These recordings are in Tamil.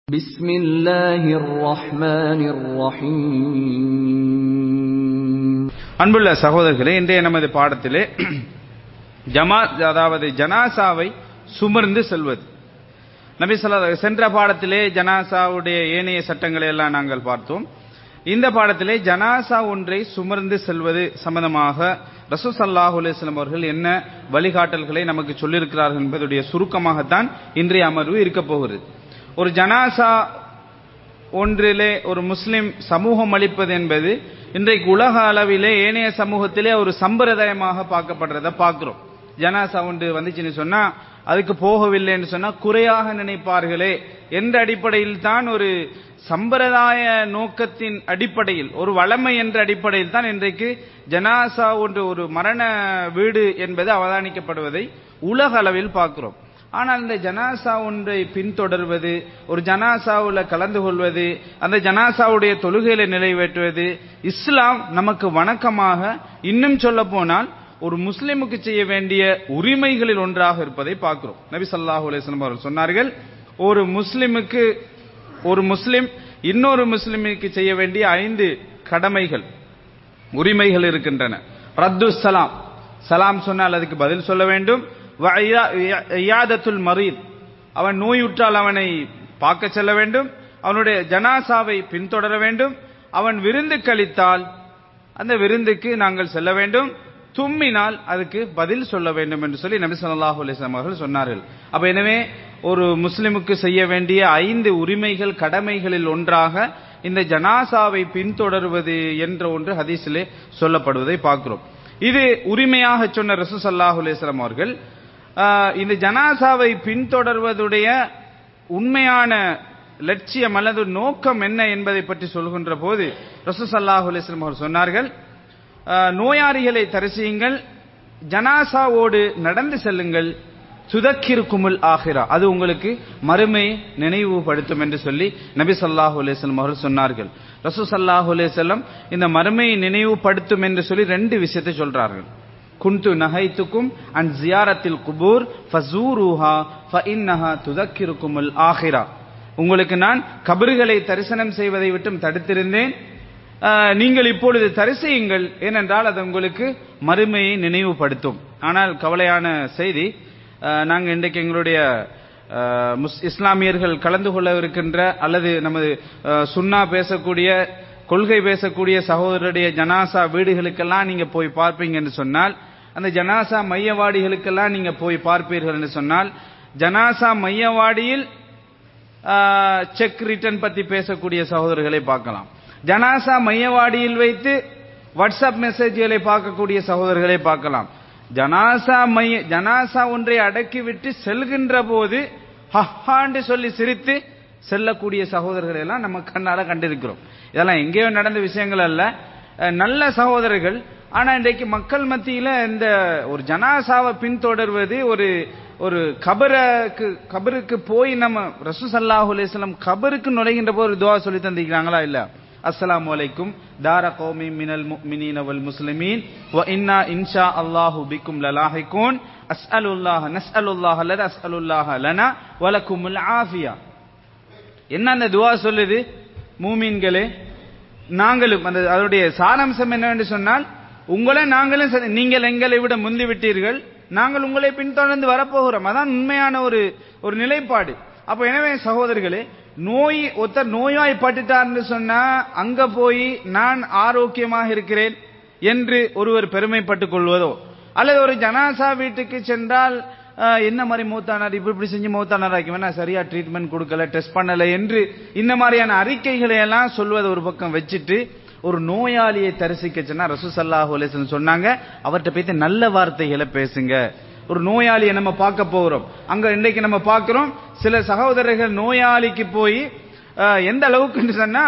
بسم الله الرحمن الرحيم அன்புள்ள சகோதரர்களே இன்றைய நமது பாடத்திலே ஜமா அதாவது ஜனாசாவை சுமர்ந்து செல்வது நபி ஸல்லல்லாஹு சென்ற பாடத்திலே ஜனாசாவுடைய ஏனைய சட்டங்களை எல்லாம் நாங்கள் பார்த்தோம் இந்த பாடத்திலே ஜனாசா ஒன்றை சுமர்ந்து செல்வது சம்பந்தமாக ரசூல் ஸல்லல்லாஹு அலைஹி வஸல்லம் அவர்கள் என்ன வழிகாட்டல்களை நமக்கு சொல்லியிருக்கிறார்கள் என்பதுடைய சுருக்கமாகத்தான் இன்றைய அமர்வு இருக்கப் போகிறது ஒரு ஜனாசா ஒன்றிலே ஒரு முஸ்லிம் சமூகம் அளிப்பது என்பது இன்றைக்கு உலக அளவிலே ஏனைய சமூகத்திலே ஒரு சம்பிரதாயமாக பார்க்கப்படுறத பார்க்கிறோம் ஜனாசா ஒன்று வந்துச்சுன்னு சொன்னா அதுக்கு போகவில்லைன்னு சொன்னா குறையாக நினைப்பார்களே என்ற அடிப்படையில் தான் ஒரு சம்பிரதாய நோக்கத்தின் அடிப்படையில் ஒரு வளமை என்ற அடிப்படையில் தான் இன்றைக்கு ஜனாசா ஒன்று ஒரு மரண வீடு என்பது அவதானிக்கப்படுவதை உலக அளவில் பார்க்கிறோம் ஆனால் இந்த ஜனாசா ஒன்றை பின்தொடர்வது ஒரு ஜனாசாவுல கலந்து கொள்வது அந்த ஜனாசாவுடைய தொழுகையில நிறைவேற்றுவது இஸ்லாம் நமக்கு வணக்கமாக இன்னும் சொல்ல போனால் ஒரு முஸ்லிமுக்கு செய்ய வேண்டிய உரிமைகளில் ஒன்றாக இருப்பதை பார்க்கிறோம் நபி ஸல்லல்லாஹு அலைஹி வஸல்லம் அவர்கள் சொன்னார்கள் ஒரு முஸ்லிமுக்கு ஒரு முஸ்லிம் இன்னொரு முஸ்லிமுக்கு செய்ய வேண்டிய ஐந்து கடமைகள் உரிமைகள் இருக்கின்றன ரத்து சலாம் சலாம் சொன்னால் அதுக்கு பதில் சொல்ல வேண்டும் இயாதத்துல் மரீத் அவன் நோயுற்றால் அவனை பார்க்க செல்ல வேண்டும் அவனுடைய ஜனாசாவை பின்தொடர வேண்டும் அவன் விருந்து கழித்தால் அந்த விருந்துக்கு நாங்கள் செல்ல வேண்டும் தும்மினால் அதுக்கு பதில் சொல்ல வேண்டும் என்று சொல்லி நபி ஸல்லல்லாஹு அலைஹி வஸல்லம் அவர்கள் சொன்னார்கள் அப்ப எனவே ஒரு முஸ்லிமுக்கு செய்ய வேண்டிய ஐந்து உரிமைகள் கடமைகளில் ஒன்றாக இந்த ஜனாசாவை பின்தொடர்வது என்ற ஒன்று ஹதீஸிலே சொல்லப்படுவதை பார்க்கிறோம் இது உரிமையாக சொன்ன ரசூ சல்லாஹு அலையம் அவர்கள் இந்த ஜனாசாவை பின்தொடர்வதுடைய உண்மையான லட்சியம் அல்லது நோக்கம் என்ன என்பதை பற்றி சொல்கின்ற போது ரசூ சல்லாஹு அலிஸ்லம் அவர்கள் சொன்னார்கள் நோயாளிகளை தரிசியுங்கள் ஜனாசாவோடு நடந்து செல்லுங்கள் சுதக்கிருக்குமுல் ஆகிரா அது உங்களுக்கு மறுமை நினைவுபடுத்தும் என்று சொல்லி நபி சல்லாஹூ அலேஸ்லம் அவர்கள் சொன்னார்கள் ரசூ சல்லாஹூ அலேசல்லம் இந்த மறுமையை நினைவுபடுத்தும் என்று சொல்லி ரெண்டு விஷயத்தை சொல்றார்கள் குந்து நகைத்துக்கும் அன் ஜியாரத்தில் குபூர் ஃபசூருஹா ஃபஇன்னஹா துதக்கிருக்குமுல் ஆகிரா உங்களுக்கு நான் கபறுகளை தரிசனம் செய்வதை விட்டும் தடுத்திருந்தேன் நீங்கள் இப்பொழுது தரிசியுங்கள் ஏனென்றால் அது உங்களுக்கு மறுமையை நினைவுபடுத்தும் ஆனால் கவலையான செய்தி நாங்கள் இன்றைக்கு எங்களுடைய இஸ்லாமியர்கள் கலந்து கொள்ள இருக்கின்ற அல்லது நமது சுன்னா பேசக்கூடிய கொள்கை பேசக்கூடிய சகோதரருடைய ஜனாசா வீடுகளுக்கெல்லாம் நீங்க போய் பார்ப்பீங்கன்னு சொன்னால் அந்த ஜனாசா மையவாடிகளுக்கெல்லாம் நீங்க போய் பார்ப்பீர்கள் என்று சொன்னால் ஜனாசா மையவாடியில் செக் ரிட்டர்ன் பத்தி பேசக்கூடிய சகோதரர்களை பார்க்கலாம் ஜனாசா மையவாடியில் வைத்து வாட்ஸ்அப் மெசேஜ்களை பார்க்கக்கூடிய சகோதரர்களை பார்க்கலாம் ஜனாசா மைய ஜனாசா ஒன்றை அடக்கிவிட்டு செல்கின்ற போது ஹஹாண்டு சொல்லி சிரித்து செல்லக்கூடிய சகோதரர்களை எல்லாம் நம்ம கண்ணால கண்டிருக்கிறோம் இதெல்லாம் எங்கேயோ நடந்த விஷயங்கள் அல்ல நல்ல சகோதரர்கள் ஆனா இன்றைக்கு மக்கள் மத்தியில இந்த ஒரு ஜனாசாவை பின்தொடர்வது ஒரு ஒரு கபருக்கு கபருக்கு போய் நம்ம ரசூ சல்லாஹூ அலிஸ்லாம் கபருக்கு நுழைகின்ற போது ஒரு துவா சொல்லி தந்திருக்கிறாங்களா இல்ல அஸ்ஸலாமு அலைக்கும் தார கௌமி மினல் முஃமினீன வல் முஸ்லிமீன் வ இன்னா இன்ஷா அல்லாஹு பிக்கும் லலாஹிகூன் அஸ்அலுல்லாஹ நஸ்அலுல்லாஹ அல்லது அஸ்அலுல்லாஹ லனா வலக்குமுல் ஆஃபியா என்ன அந்த துவா சொல்லுது மூமீன்களே நாங்களும் அந்த அதனுடைய சாராம்சம் என்னவென்று சொன்னால் உங்களை நாங்களும் நீங்கள் எங்களை விட முந்தி விட்டீர்கள் நாங்கள் உங்களை பின்தொடர்ந்து வரப்போகிறோம் அதான் உண்மையான ஒரு ஒரு நிலைப்பாடு அப்ப எனவே சகோதரர்களே நோய் ஒருத்தர் நோய்வாய்ப்பட்டுட்டார்னு சொன்னா அங்க போய் நான் ஆரோக்கியமாக இருக்கிறேன் என்று ஒருவர் பெருமைப்பட்டுக் கொள்வதோ அல்லது ஒரு ஜனாசா வீட்டுக்கு சென்றால் என்ன மாதிரி மூத்தானார் இப்படி இப்படி செஞ்சு மூத்தானார் ஆக்கி சரியா ட்ரீட்மெண்ட் கொடுக்கல டெஸ்ட் பண்ணல என்று இந்த மாதிரியான அறிக்கைகளை எல்லாம் சொல்வதை ஒரு பக்கம் வச்சுட்டு ஒரு நோயாளியை தரிசிக்க சொன்னா ரசூசல்லாஹு அலிஸ்லம் சொன்னாங்க அவர்கிட்ட போய்த்து நல்ல வார்த்தைகளை பேசுங்க ஒரு நோயாளியை நம்ம பார்க்க போகிறோம் அங்க இன்னைக்கு நம்ம பார்க்கிறோம் சில சகோதரர்கள் நோயாளிக்கு போய் எந்த அளவுக்கு சொன்னா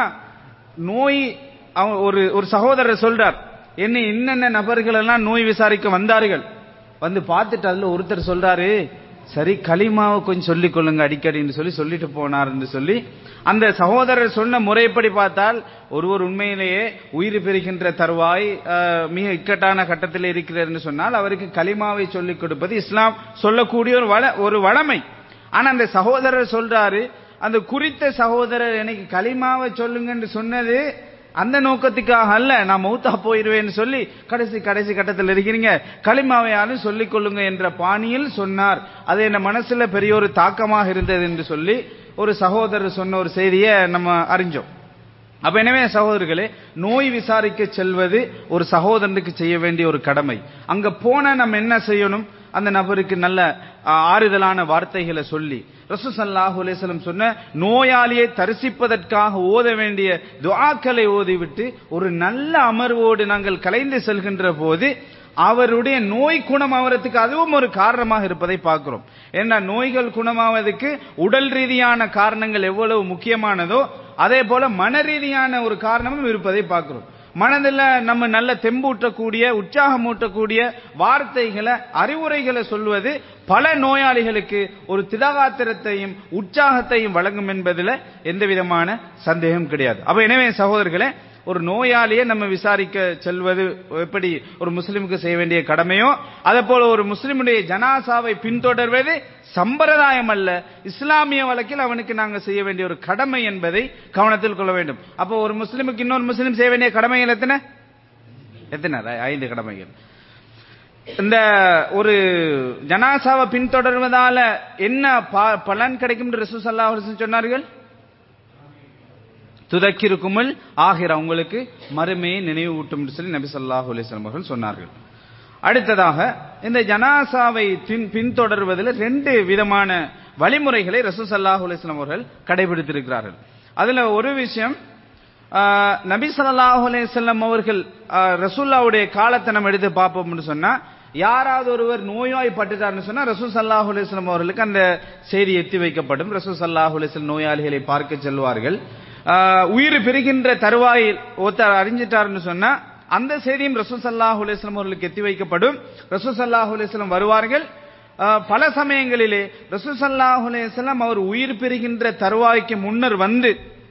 நோய் ஒரு ஒரு சகோதரர் சொல்றார் என்ன என்னென்ன நபர்கள் எல்லாம் நோய் விசாரிக்க வந்தார்கள் வந்து பார்த்துட்டு அதுல ஒருத்தர் சொல்றாரு சரி களிமாவை கொஞ்சம் சொல்லிக் கொள்ளுங்க அடிக்கடின்னு சொல்லி சொல்லிட்டு போனார்னு சொல்லி அந்த சகோதரர் சொன்ன முறைப்படி பார்த்தால் ஒருவர் உண்மையிலேயே உயிர் பெறுகின்ற தருவாய் மிக இக்கட்டான கட்டத்தில் இருக்கிறார்னு சொன்னால் அவருக்கு களிமாவை சொல்லிக் கொடுப்பது இஸ்லாம் சொல்லக்கூடிய ஒரு வள ஒரு வளமை ஆனா அந்த சகோதரர் சொல்றாரு அந்த குறித்த சகோதரர் எனக்கு களிமாவை சொல்லுங்கன்னு சொன்னது அந்த நோக்கத்துக்காக அல்ல நான் மௌத்தா போயிருவேன்னு சொல்லி கடைசி கடைசி கட்டத்தில் இருக்கிறீங்க களிமாவையாலும் சொல்லிக் கொள்ளுங்க என்ற பாணியில் சொன்னார் அது என்ன மனசுல பெரிய ஒரு தாக்கமாக இருந்தது என்று சொல்லி ஒரு சகோதரர் சொன்ன ஒரு செய்தியை நம்ம அறிஞ்சோம் அப்ப எனவே சகோதரர்களே நோய் விசாரிக்க செல்வது ஒரு சகோதரனுக்கு செய்ய வேண்டிய ஒரு கடமை அங்க போன நம்ம என்ன செய்யணும் அந்த நபருக்கு நல்ல ஆ, ஆறுதலான வார்த்தைகளை சொல்லி ரசூசல்லாஹு அலைஹிஸ்ஸலாம் சொன்ன நோயாளியை தரிசிப்பதற்காக ஓத வேண்டிய துஆக்களை ஓதிவிட்டு ஒரு நல்ல அமர்வோடு நாங்கள் கலைந்து செல்கின்ற போது அவருடைய நோய் குணமாவதற்கு அதுவும் ஒரு காரணமாக இருப்பதை பார்க்கிறோம் ஏன்னா நோய்கள் குணமாவதற்கு உடல் ரீதியான காரணங்கள் எவ்வளவு முக்கியமானதோ அதே போல மன ரீதியான ஒரு காரணமும் இருப்பதை பார்க்கிறோம் மனதில் நம்ம நல்ல தெம்பூட்டக்கூடிய உற்சாகமூட்டக்கூடிய வார்த்தைகளை அறிவுரைகளை சொல்வது பல நோயாளிகளுக்கு ஒரு திடகாத்திரத்தையும் உற்சாகத்தையும் வழங்கும் என்பதில் எந்த விதமான சந்தேகம் கிடையாது அப்ப எனவே சகோதரர்களே ஒரு நோயாளியை நம்ம விசாரிக்க செல்வது எப்படி ஒரு முஸ்லிமுக்கு செய்ய வேண்டிய கடமையோ அதே போல ஒரு முஸ்லிமுடைய ஜனாசாவை பின்தொடர்வது சம்பிரதாயம் அல்ல இஸ்லாமிய வழக்கில் அவனுக்கு நாங்க செய்ய வேண்டிய ஒரு கடமை என்பதை கவனத்தில் கொள்ள வேண்டும் அப்போ ஒரு முஸ்லிமுக்கு இன்னொரு முஸ்லிம் செய்ய வேண்டிய கடமைகள் எத்தனை எத்தனை ஐ- ஐந்து கடமைகள் இந்த ஒரு ஜனாசாவை பின்தொடர்வதால என்ன ப- பலன் கிடைக்கும் என்று ரசூல் ஸல்லல்லாஹு அலைஹி வஸல்லம் சொன்னார்கள் துதக்கிருக்குமல் ஆகிற உங்களுக்கு மறுமையை நினைவூட்டும் என்று சொல்லி நபி ஸல்லல்லாஹு அலைஹி வஸல்லம் அவர்கள் சொன்னார்கள் அடுத்ததாக இந்த ஜனாசாவை பின் பின்தொடர்வதில் ரெண்டு விதமான வழிமுறைகளை ரசூல் ஸல்லல்லாஹு அலைஹி வஸல்லம் அவர்கள் கடைபிடித்திருக்கிறார்கள் அதுல ஒரு விஷயம் ஆஹ், நபி ஸல்லல்லாஹு அலைஹி வஸல்லம் அவர்கள் ஆஹ், ரசூலுல்லாவுடைய காலத்தை நம்ம எடுத்து பார்ப்போம்னு சொன்னா யாராவது ஒருவர் நோய்வாய்ப்பட்டுட்டார்னு சொன்னா ரசூல் ஸல்லல்லாஹு அலைஹி வஸல்லம் அவர்களுக்கு அந்த செய்தி எத்தி வைக்கப்படும் ரசூல் ஸல்லல்லாஹு அலைஹி வஸல்லம் நோயாளிகளை பார்க்க செல்வார்கள் ஆஹ், உயிர் பிரிகின்ற தருவாயில் ஒருத்தர் அறிஞ்சிட்டாருன்னு சொன்னா அந்த செய்தியும் ரசூல் ஸல்லல்லாஹு அலைஹி வஸல்லம் அவர்களுக்கு எத்தி வைக்கப்படும் ரசூல் ஸல்லல்லாஹு அலைஹி வஸல்லம் வருவார்கள் ஆஹ், பல சமயங்களிலே ரசூல் ஸல்லல்லாஹு அலைஹி வஸல்லம் அவர் உயிர் பிரிகின்ற தருவாய்க்கு முன்னர் வந்து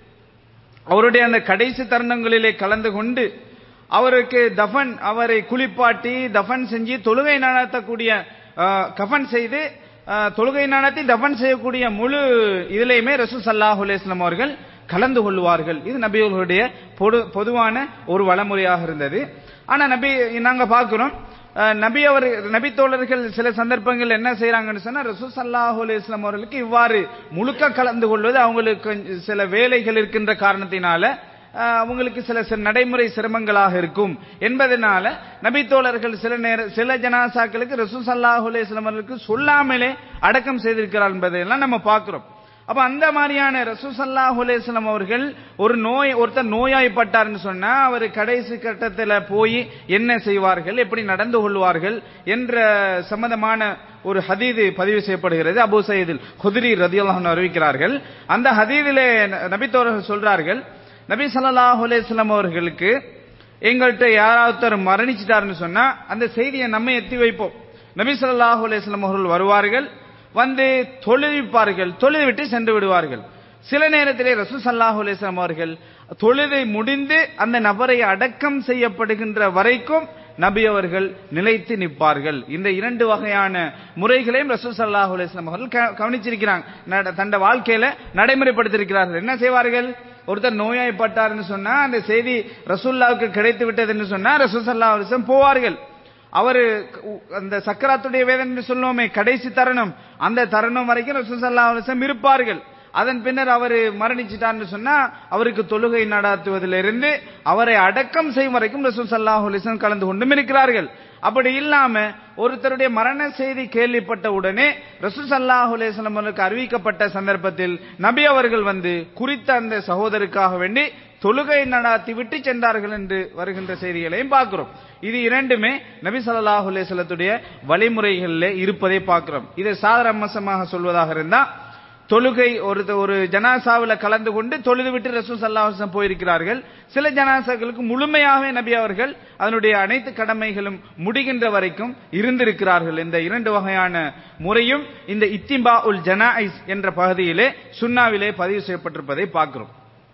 அவருடைய அந்த கடைசி தருணங்களிலே கலந்து கொண்டு அவருக்கு தஃபன் அவரை குளிப்பாட்டி தஃபன் செஞ்சு தொழுகை நடத்தக்கூடிய ஆஹ், கஃபன் செய்து ஆஹ், தொழுகை நடத்தி தஃபன் செய்யக்கூடிய முழு இதிலையுமே ரசூ சல்லாஹ் அலையம் அவர்கள் கலந்து கொள்வார்கள் இது நபி அவர்களுடைய பொது- பொதுவான ஒரு வளமுறையாக இருந்தது ஆனா நபி நாங்க பார்க்கிறோம் அஹ், நபி அவர் நபி தோழர்கள் சில சந்தர்ப்பங்கள் என்ன செய்யறாங்கன்னு சொன்னா ரசூ சல்லாஹூ அலையம் அவர்களுக்கு இவ்வாறு முழுக்க கலந்து கொள்வது அவங்களுக்கு கொஞ்சம் சில வேலைகள் இருக்கின்ற காரணத்தினால அஹ், அவங்களுக்கு சில சில நடைமுறை சிரமங்களாக இருக்கும் என்பதனால நபி தோழர்கள் சில நேர சில ஜனாசாக்களுக்கு ரசூ சல்லாஹூ அலையம் அவர்களுக்கு சொல்லாமலே அடக்கம் செய்திருக்கிறார் என்பதையெல்லாம் நம்ம பார்க்கிறோம் அப்ப அந்த மாதிரியான ரசூசல்லாஹு அலைஹிஸ்ஸலாம் அவர்கள் ஒரு நோய் ஒருத்தர் நோயாய்ப்பட்டார்னு சொன்னா அவர் கடைசி கட்டத்துல போய் என்ன செய்வார்கள் எப்படி நடந்து கொள்வார்கள் என்ற சம்பந்தமான ஒரு ஹதீது பதிவு செய்யப்படுகிறது அபூ சயீதில் குதிரி ரதியல்லாஹு அன்ஹு அறிவிக்கிறார்கள் அந்த ஹதீதிலே நபித்தோர்கள் சொல்றார்கள் நபி ஸல்லல்லாஹு அலைஹி வஸல்லம் அவர்களுக்கு எங்கள்கிட்ட யாராவது ஒருத்தர் மரணிச்சிட்டாருன்னு சொன்னா அந்த செய்தியை நம்ம எத்தி வைப்போம் நபி ஸல்லல்லாஹு அலைஹி வஸல்லம் அவர்கள் வருவார்கள் வந்து தொழுவிப்பார்கள் தொழுது விட்டு சென்று விடுவார்கள் சில நேரத்திலே ரசூ சல்லாஹூ அலிஸ்லாம் அவர்கள் தொழுதை முடிந்து அந்த நபரை அடக்கம் செய்யப்படுகின்ற வரைக்கும் நபி அவர்கள் நிலைத்து நிற்பார்கள் இந்த இரண்டு வகையான முறைகளையும் ரசூ சல்லாஹூ அலிஸ்லாம் அவர்கள் க- கவனிச்சிருக்கிறாங்க நட- தண்ட வாழ்க்கையில நடைமுறைப்படுத்தியிருக்கிறார்கள் என்ன செய்வார்கள் ஒருத்தர் நோயாய்ப்பட்டார்னு சொன்னா அந்த செய்தி ரசூல்லாவுக்கு கிடைத்து விட்டதுன்னு சொன்னா ரசூ சல்லாஹூ அலிஸ்லாம் போவார்கள் அவரு அந்த சக்கராத்துடைய வேதனை என்று சொல்லுவோமே கடைசி தருணம் அந்த தருணம் வரைக்கும் ரசூசல்லா அலிஸ்லாம் இருப்பார்கள் அதன் பின்னர் அவர் மரணிச்சிட்டார்னு சொன்னா அவருக்கு தொழுகை நடாத்துவதிலிருந்து அவரை அடக்கம் செய்யும் வரைக்கும் ரசூல் சல்லாஹூ அலிஸ்லாம் கலந்து கொண்டும் இருக்கிறார்கள் அப்படி இல்லாம ஒருத்தருடைய மரண செய்தி கேள்விப்பட்ட உடனே ரசூல் சல்லாஹூ அலிஸ்லாம் அவர்களுக்கு அறிவிக்கப்பட்ட சந்தர்ப்பத்தில் நபி அவர்கள் வந்து குறித்த அந்த சகோதரருக்காக வேண்டி தொழுகை நடாத்தி விட்டு சென்றார்கள் என்று வருகின்ற செய்திகளையும் பார்க்கிறோம் இது இரண்டுமே நபி ஸல்லல்லாஹு அலைஹி வஸல்லத்துடைய வழிமுறைகளிலே இருப்பதை பார்க்கிறோம் இதை சாதாரணமாக சொல்வதாக இருந்தா தொழுகை ஒரு ஒரு ஜனாசாவில் கலந்து கொண்டு தொழுது விட்டு ரசூல் ஸல்லல்லாஹு அலைஹி வஸல்லம் போயிருக்கிறார்கள் சில ஜனாசாக்களுக்கு முழுமையாகவே நபி அவர்கள் அதனுடைய அனைத்து கடமைகளும் முடிகின்ற வரைக்கும் இருந்திருக்கிறார்கள் இந்த இரண்டு வகையான முறையும் இந்த இத்திம்பா உல் ஜனாயிஸ் என்ற பகுதியிலே சுன்னாவிலே பதிவு செய்யப்பட்டிருப்பதை பார்க்கிறோம்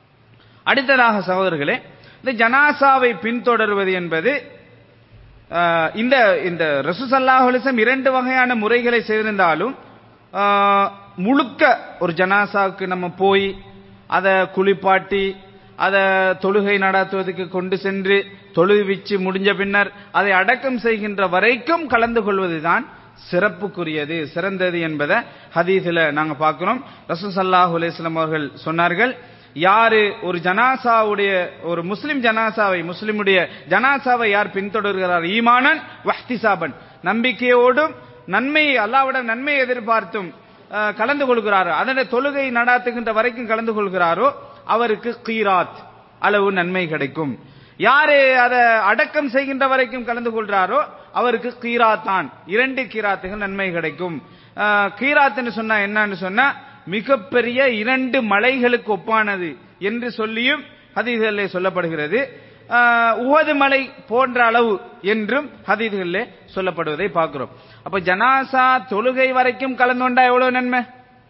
அடுத்ததாக சகோதரர்களே இந்த ஜனாசாவை பின்தொடர்வது என்பது ஆஹ், இந்த இந்த ரசூசல்லாஹ் அலிசம் இரண்டு வகையான முறைகளை செய்திருந்தாலும் ஆஹ், முழுக்க ஒரு ஜனாசாவுக்கு நம்ம போய் அதை குளிப்பாட்டி அதை தொழுகை நடத்துவதற்கு கொண்டு சென்று தொழுவிச்சு முடிஞ்ச பின்னர் அதை அடக்கம் செய்கின்ற வரைக்கும் கலந்து கொள்வதுதான் சிறப்புக்குரியது சிறந்தது என்பதை ஹதீஸில் நாங்க பார்க்கிறோம் ரசூல் ஸல்லல்லாஹு அலைஹி வஸல்லம் அவர்கள் சொன்னார்கள் யாரு ஒரு ஜனாசாவுடைய ஒரு முஸ்லிம் ஜனாசாவை முஸ்லிமுடைய ஜனாசாவை யார் பின்தொடர்கிறார் ஈமானன் வஹ்திசாபன் நம்பிக்கையோடும் நன்மை அல்லாவிடம் நன்மை எதிர்பார்த்தும் அஹ், கலந்து கொள்கிறாரோ அதனை தொழுகை நடாத்துகின்ற வரைக்கும் கலந்து கொள்கிறாரோ அவருக்கு கீராத் அளவு நன்மை கிடைக்கும் யாரு அதை அடக்கம் செய்கின்ற வரைக்கும் கலந்து கொள்றாரோ அவருக்கு கீராத்தான் இரண்டு கீராத்துகள் நன்மை கிடைக்கும் அஹ், கீராத்துன்னு சொன்னா என்னன்னு சொன்னா மிகப்பெரிய இரண்டு மலைகளுக்கு ஒப்பானது என்று சொல்லியும் ஹதீஸ்களிலே சொல்லப்படுகிறது அஹ், உஹது மலை போன்ற அளவு என்றும் ஹதீஸ்களிலே சொல்லப்படுவதை பார்க்கிறோம் அப்ப ஜனாசா தொழுகை வரைக்கும் கலந்து கொண்டா எவ்வளவு நன்மை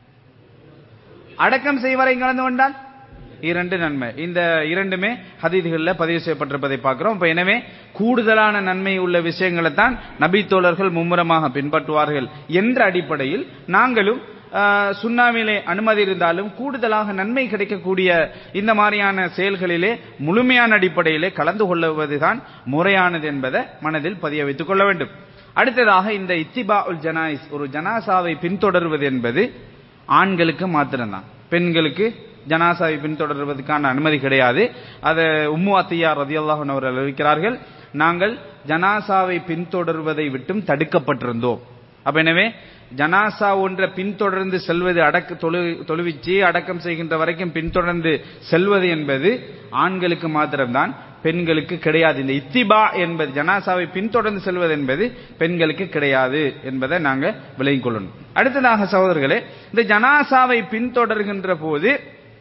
அடக்கம் செய் வரை கலந்து கொண்டால் இரண்டு நன்மை இந்த இரண்டுமே ஹதீதுகளில் பதிவு செய்யப்பட்டிருப்பதை பார்க்கிறோம் இப்ப எனவே கூடுதலான நன்மை உள்ள விஷயங்களை தான் நபி தோழர்கள் மும்முரமாக பின்பற்றுவார்கள் என்ற அடிப்படையில் நாங்களும் ஆஹ், சுன்னாவிலே அனுமதி இருந்தாலும் கூடுதலாக நன்மை கிடைக்கக்கூடிய இந்த மாதிரியான செயல்களிலே முழுமையான அடிப்படையிலே கலந்து கொள்ளுவதுதான் முறையானது என்பதை மனதில் பதிய வைத்துக் கொள்ள வேண்டும் அடுத்ததாக இந்த இத்திபா உல் ஜனாயிஸ் ஒரு ஜனாசாவை பின்தொடர்வது என்பது ஆண்களுக்கு மாத்திரம்தான் பெண்களுக்கு ஜனாசாவை பின்தொடர்வதற்கான அனுமதி கிடையாது அதை உம்மு அத்தியா ரதியல்லாஹு அவர்கள் அறிவிக்கிறார்கள் நாங்கள் ஜனாசாவை பின்தொடர்வதை விட்டும் தடுக்கப்பட்டிருந்தோம் அப்ப எனவே ஜனாசா ஒன்றை பின்தொடர்ந்து செல்வது அடக்க தொழு தொழுவிச்சு அடக்கம் செய்கின்ற வரைக்கும் பின்தொடர்ந்து செல்வது என்பது ஆண்களுக்கு மாத்திரம்தான் பெண்களுக்கு கிடையாது இந்த இத்திபா என்பது ஜனாசாவை பின்தொடர்ந்து செல்வது என்பது பெண்களுக்கு கிடையாது என்பதை நாங்க விளங்கிக் கொள்ளணும் அடுத்ததாக சகோதரர்களே இந்த ஜனாசாவை பின்தொடர்கின்ற போது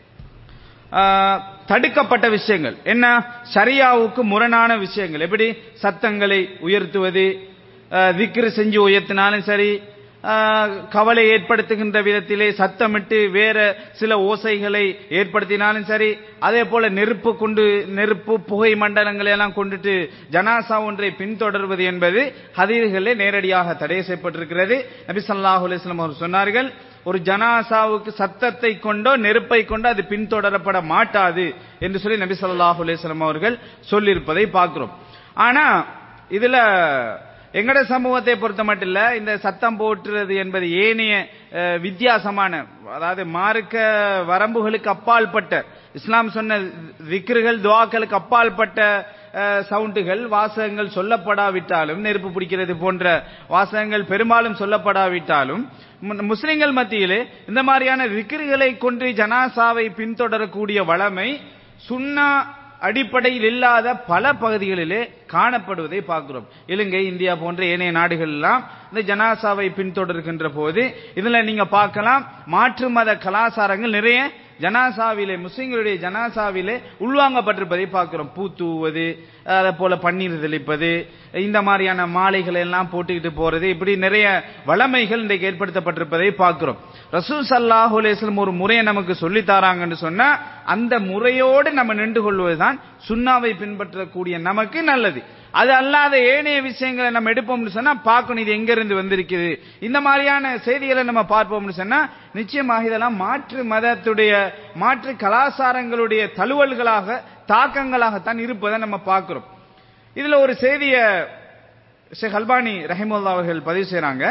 ஆஹ், தடுக்கப்பட்ட விஷயங்கள் என்ன ஷரியாவுக்கு முரணான விஷயங்கள் எப்படி சத்தங்களை உயர்த்துவது ஆஹ், திக்ரு செஞ்சு உயர்த்தினாலும் சரி ஆஹ், கவலை ஏற்படுத்துகின்ற விதத்திலே சத்தமிட்டு வேற சில ஓசைகளை ஏற்படுத்தினாலும் சரி அதே போல நெருப்பு கொண்டு நெருப்பு புகை மண்டலங்களை எல்லாம் கொண்டுட்டு ஜனாசா ஒன்றை பின்தொடர்வது என்பது ஹதீர்களிலே நேரடியாக தடை செய்யப்பட்டிருக்கிறது நபி ஸல்லல்லாஹு அலைஹி வஸல்லம் அவர்கள் சொன்னார்கள் ஒரு ஜனாசாவுக்கு சத்தத்தை கொண்டோ நெருப்பை கொண்டோ அது பின்தொடரப்பட மாட்டாது என்று சொல்லி நபி ஸல்லல்லாஹு அலைஹி வஸல்லம் அவர்கள் சொல்லியிருப்பதை பார்க்கிறோம் ஆனா இதுல எங்கட சமூகத்தை பொறுத்த மட்டும் இல்ல இந்த சத்தம் போட்டுறது என்பது ஏனைய அஹ், வித்தியாசமான அதாவது மார்க்க வரம்புகளுக்கு அப்பாற்பட்ட இஸ்லாம் சொன்ன விக்ருகள் துவாக்களுக்கு அப்பாற்பட்ட அஹ், சவுண்டுகள் வாசகங்கள் சொல்லப்படாவிட்டாலும் நெருப்பு பிடிக்கிறது போன்ற வாசகங்கள் பெரும்பாலும் சொல்லப்படாவிட்டாலும் மு- முஸ்லிம்கள் மத்தியிலே இந்த மாதிரியான விக்கிரிகளை கொண்டு ஜனாசாவை பின்தொடரக்கூடிய வளமை சுன்னா அடிப்படையில் இல்லாத பல பகுதிகளிலே காணப்படுவதை பார்க்கிறோம் இலங்கை இந்தியா போன்ற ஏனைய நாடுகள் எல்லாம் இந்த ஜனாசாவை பின்தொடர்கின்ற போது இதுல நீங்க பார்க்கலாம் மாற்று மத கலாச்சாரங்கள் நிறைய ஜனாசாவிலே முஸ்லிம்களுடைய ஜனாசாவிலே உள்வாங்கப்பட்டிருப்பதை பார்க்கிறோம் பூ தூவுவது அதே போல பன்னீர் தெளிப்பது இந்த மாதிரியான மாலைகளை எல்லாம் போட்டுக்கிட்டு போறது இப்படி நிறைய வளமைகள் இன்றைக்கு ஏற்படுத்தப்பட்டிருப்பதை பார்க்கிறோம் ரசூல் சல்லாஹூ அலைஹிஸ்ஸலாம் ஒரு முறையை நமக்கு சொல்லி தாராங்கன்னு சொன்னா அந்த முறையோடு நம்ம நின்று கொள்வதுதான் சுண்ணாவை பின்பற்றக்கூடிய நமக்கு நல்லது அது அல்லாத ஏனைய விஷயங்களை நம்ம எடுப்போம்னு சொன்னா பார்க்கணும் இது எங்க இருந்து வந்திருக்குது இந்த மாதிரியான செய்திகளை நம்ம பார்ப்போம்னு சொன்னா நிச்சயமாக இதெல்லாம் மாற்று மதத்துடைய மாற்று கலாச்சாரங்களுடைய தழுவல்களாக தாக்கங்களாகத்தான் இருப்பதை நம்ம பார்க்கிறோம் இதுல ஒரு செய்திய ஷேக் அல்பானி ரஹிமுல்லா அவர்கள் பதிவு செய்றாங்க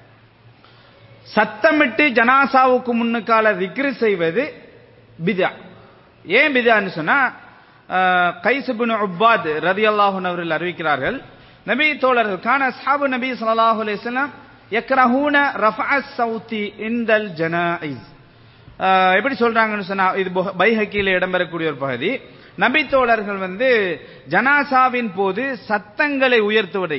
சத்தமிட்டு ஜனாசாவுக்கு முன்னுக்கால திக்ரு செய்வது பிதா ஏன் பிதான்னு சொன்னா கைசுபின் உப்பாத் ரதியல்லாஹுன் அவர்கள் அறிவிக்கிறார்கள் நபி தோழர்கள் கான அஸ்ஹாபு நபி ஸல்லல்லாஹு அலைஹி வஸல்லம் யக்ரஹூன ரஃபஅ ஸௌதி இந்தல் ஜனாயிஸ் ஆஹ் எப்படி சொல்றாங்கன்னு சொன்னா இது புக- பைஹக்கியில இடம்பெறக்கூடிய ஒரு பகுதி நபி தோழர்கள் வந்து ஜனாசாவின் போது சத்தங்களை உயர்த்துவதை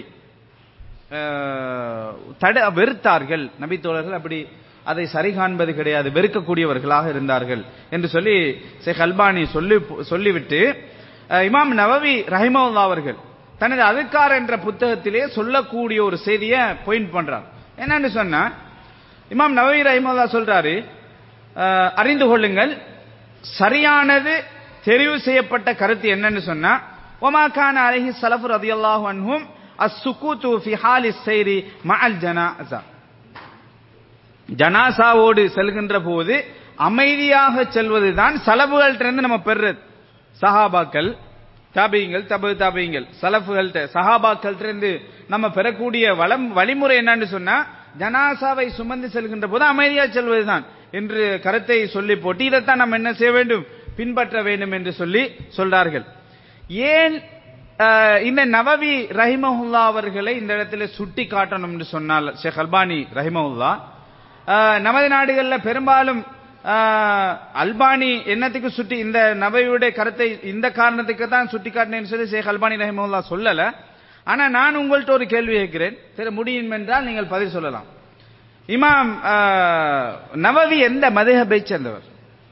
ஆஹ், தட வெறுத்தார்கள் நபி தோழர்கள் அப்படி அதை சரி காண்பது கிடையாது வெறுக்கக்கூடியவர்களாக இருந்தார்கள் என்று சொல்லி ஷேக் அல்பானி சொல்லி சொல்லிவிட்டு அஹ், இமாம் நவவி ரஹிமவுல்லா அவர்கள் தனது அதுக்கார் என்ற புத்தகத்திலே சொல்லக்கூடிய ஒரு செய்தியை பாயிண்ட் பண்றார் என்னன்னு சொன்னா இமாம் நவவி ரஹிமவுல்லா சொல்றாரு அஹ், அறிந்து கொள்ளுங்கள் சரியானது தெரிவு செய்யப்பட்ட கருத்து என்னன்னு சொன்னா ஒமா கான அலைஹி ஸலஃபு ரலியல்லாஹு அன்ஹும் அஸ்-சுகூது ஃபி ஹாலி ஸைரி மஅல் ஜனாஸா ஜனாசாவோடு செல்கின்ற போது அமைதியாக செல்வதுதான் செலவுகள்ட்ட நம்ம பெறுறது சஹாபாக்கள் தாபியங்கள் தபு தாபியங்கள் சலஃபுகள்கிட்ட சஹாபாக்கள்ட்ட இருந்து நம்ம பெறக்கூடிய வளம் வழிமுறை என்னன்னு சொன்னா ஜனாசாவை சுமந்து செல்கின்ற போது அமைதியா செல்வதுதான் என்று கருத்தை சொல்லி போட்டு இதைத்தான் நம்ம என்ன செய்ய வேண்டும் பின்பற்ற வேண்டும் என்று சொல்லி சொல்றார்கள் ஏன் அஹ், இந்த நவவி ரஹிமஹுல்லா அவர்களை இந்த இடத்துல சுட்டி காட்டணும் என்று சொன்னால் ஷேக் அல்பானி ரஹிமஹுல்லா அஹ், நமது நாடுகளில் பெரும்பாலும் அஹ், அல்பானி என்னத்துக்கு சுட்டி இந்த நபையுடைய கருத்தை இந்த காரணத்துக்கு தான் சுட்டி காட்டினேன்னு சொல்லி ஷேக் அல்பானி ரஹிமஹுல்லா சொல்லல ஆனா நான் உங்கள்ட்ட ஒரு கேள்வி கேட்கிறேன் சரி முடியும் என்றால் நீங்கள் பதில் சொல்லலாம் இமாம் அஹ், நவவி எந்த மதஹபை சேர்ந்தவர்